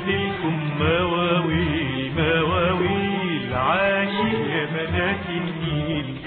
وبغني لكم مواويل مواويل عاشق يا بنات النيل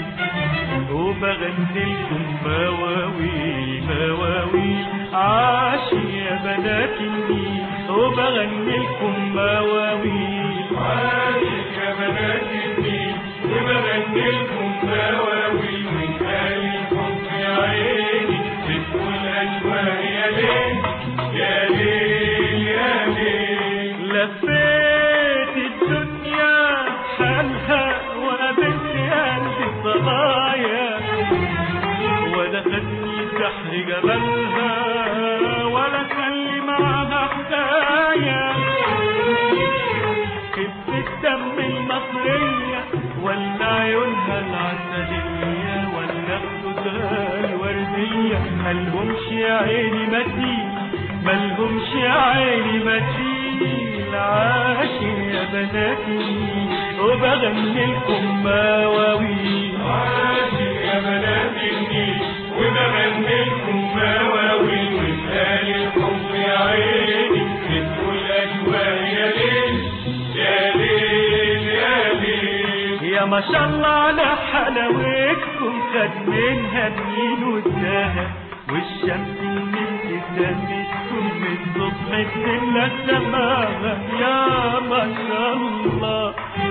وبغني لكم مواويل مواويل عاشق يا بنات النيل وبغني لكم مواويل عاشق يا بنات النيل وبغني لكم مواويل من آل الحب يا عيني بتقول أشواق يا ليل يا ليل يا ليل لفيت الدنيا حالها وقابلت قلبي صبايا ولا خدني سحر جبلها ولا خلي معاها حكاية خفة الدم المصرية ولا عيونها العسلية ولا خدودها الوردية ملهمش يا عيني مثيل ملهمش يا عيني مثيل عاشق يا بناتي وبغني لكم مواويل عاشق يا بناتي النيل وبغني لكم مواويل ومثال الحب يا عيني بتقول أجواء يا ليل يا ليل يا ليل يا ما شاء الله على حلاوتكم خد منها النيل والذهب والشمس من ابتسامتكم من صبح الدنيا سماها يا ما شاء الله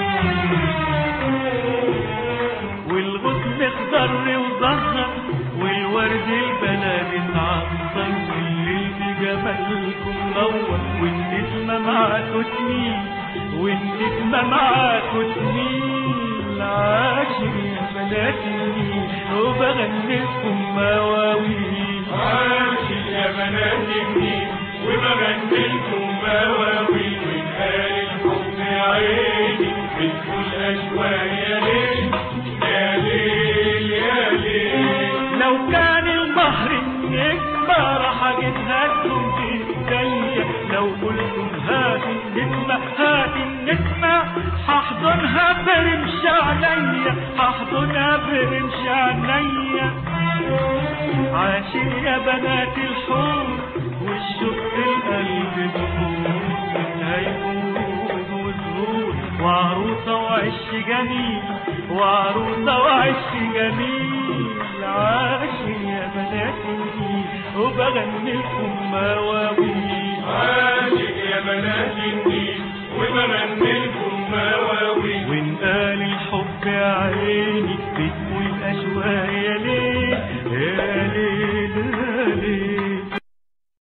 والغصن اخضر وزهر والورد البلد اتعطر والليل بجمالكم نور والنسمة معاكوا تميل والنسمة معاكوا تميل عاشق يا بنات النيل وبغني لكم مواويل عاشق يا بنات النيل وبغني لكم مواويل وانهار الحب يا عيني بتقول أشواق يا ليل يا ليل يا ليل لو كان البحر النجمة راح اجيبها لكم بايديا لو قلتم هات النجمة هات النجمة هحضنها برمش عينيا هحضنها برمش عينيا عاشق يا بنات الحور والشوق في القلب بخور هيفوز وزهور وعروسة وعش جميل وعروسة وعش جميل عاشق يا بنات النيل وبغني لكم مواويل عاشق يا بنات النيل وبغني لكم مواويل وإن قال الحب يا عين